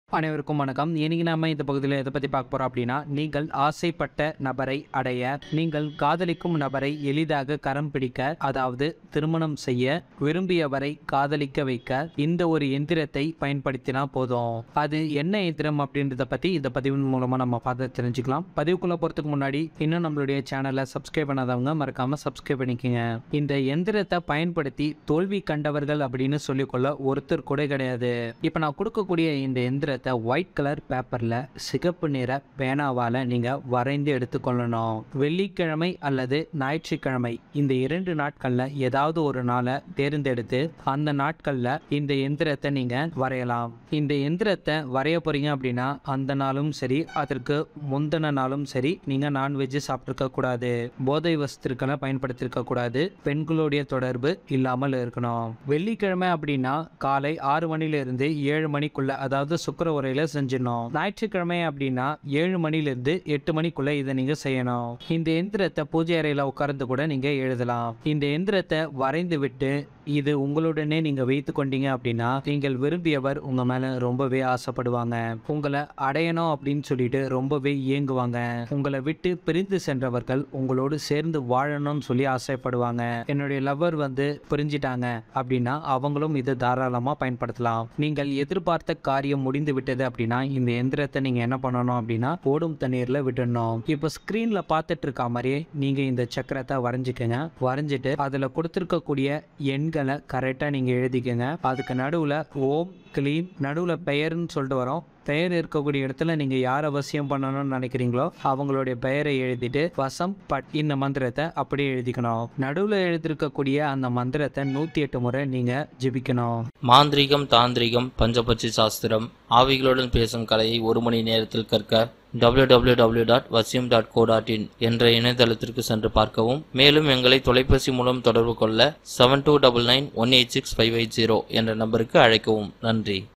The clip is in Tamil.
அனைவருக்கும் வணக்கம் இன்னைக்கு நாம இந்த பகுதியில் எதை பற்றி பார்க்க போகிறோம் அப்படின்னா நீங்கள் ஆசைப்பட்ட நபரை அடைய நீங்கள் காதலிக்கும் நபரை எளிதாக கரம் பிடிக்க அதாவது திருமணம் செய்ய விரும்பியவரை காதலிக்க வைக்க இந்த ஒரு எந்திரத்தை பயன்படுத்தினா போதும் அது என்ன எந்திரம் அப்படின்றத பற்றி இந்த பதிவின் மூலமாக நம்ம பார்த்து தெரிஞ்சுக்கலாம் பதிவுக்குள்ளே போகிறதுக்கு முன்னாடி இன்னும் நம்மளுடைய சேனலை சப்ஸ்கிரைப் பண்ணாதவங்க மறக்காமல் சப்ஸ்கிரைப் பண்ணிக்கோங்க இந்த எந்திரத்தை பயன்படுத்தி தோல்வி கண்டவர்கள் அப்படின்னு சொல்லிக்கொள்ள ஒருத்தர் கூட கிடையாது இப்போ நான் கொடுக்கக்கூடிய இந்த எந்திரத்தை ஒயிட் கலர் பேப்பரில் சிகப்பு நிற பேனாவால் நீங்கள் வரைந்து எடுத்துக்கொள்ளணும் வெள்ளிக்கிழமை அல்லது ஞாயிற்றுக்கிழமை இந்த இரண்டு நாட்களில் ஏதாவது ஒரு நாளை தேர்ந்தெடுத்து அந்த நாட்களில் இந்த எந்திரத்தை நீங்கள் வரையலாம் இந்த எந்திரத்தை வரைய போகிறீங்க அப்படின்னா அந்த நாளும் சரி அதற்கு முந்தின நாளும் சரி நீங்கள் நான்வெஜ் சாப்பிட்ருக்க கூடாது போதை வஸ்துக்களை பயன்படுத்தியிருக்க கூடாது பெண்களுடைய தொடர்பு இல்லாமல் இருக்கணும் வெள்ளிக்கிழமை அப்படின்னா காலை ஆறு மணிலிருந்து ஏழு மணிக்குள்ள அதாவது சுக்கர உரையில செஞ்சிடணும் ஞாயிற்றுக்கிழமை அப்படின்னா ஏழு மணிலிருந்து எட்டு மணிக்குள்ள இதை நீங்க செய்யணும் இந்த எந்திரத்தை பூஜை அறையில உட்கார்ந்து கூட நீங்க எழுதலாம் இந்த எந்திரத்தை வரைந்து விட்டு இது உங்களுடனே நீங்க வைத்து கொண்டீங்க அப்படின்னா நீங்கள் விரும்பியவர் உங்க மேல ரொம்பவே ஆசைப்படுவாங்க உங்களை அடையணும் அப்படின்னு சொல்லிட்டு ரொம்பவே இயங்குவாங்க உங்களை விட்டு பிரிந்து சென்றவர்கள் உங்களோடு சேர்ந்து வாழணும்னு சொல்லி ஆசைப்படுவாங்க என்னுடைய லவ்வர் வந்து பிரிஞ்சிட்டாங்க அப்படின்னா அவங்களும் இதை தாராளமாக பயன்படுத்தலாம் நீங்கள் எதிர்பார்த்த காரியம் முடிந்து விட்டது அப்படின்னா இந்த எந்திரத்தை நீங்கள் என்ன பண்ணணும் அப்படின்னா ஓடும் தண்ணீரில் விடணும் இப்போ ஸ்க்ரீனில் பார்த்துட்டு இருக்க மாதிரியே நீங்கள் இந்த சக்கரத்தை வரைஞ்சிக்கங்க வரைஞ்சிட்டு அதில் கொடுத்துருக்கக்கூடிய எண்களை கரெக்டாக நீங்கள் எழுதிக்கங்க அதுக்கு நடுவில் ஓம் கிளீம் நடுவில் பெயர்னு சொல்லிட்டு வரோம் பெயர் இருக்கக்கூடிய இடத்துல நீங்கள் யார் அவசியம் பண்ணணும்னு நினைக்கிறீங்களோ அவங்களுடைய பெயரை எழுதிட்டு வசம் பட் இந்த மந்திரத்தை அப்படியே எழுதிக்கணும் நடுவில் எழுதியிருக்கக்கூடிய அந்த மந்திரத்தை நூற்றி எட்டு முறை நீங்கள் ஜெபிக்கணும் மாந்திரீகம் தாந்திரிகம் பஞ்சபட்சி சாஸ்திரம் ஆவிகளுடன் பேசும் கலையை ஒரு மணி நேரத்தில் கற்க www.vasyum.co.in டாட் வசியம் டாட் கோ டாட் இன் என்ற இணையதளத்திற்கு சென்று பார்க்கவும் மேலும் எங்களை தொலைபேசி மூலம் தொடர்பு கொள்ள seven two double nine one eight six five eight zero என்ற நம்பருக்கு அழைக்கவும் நன்றி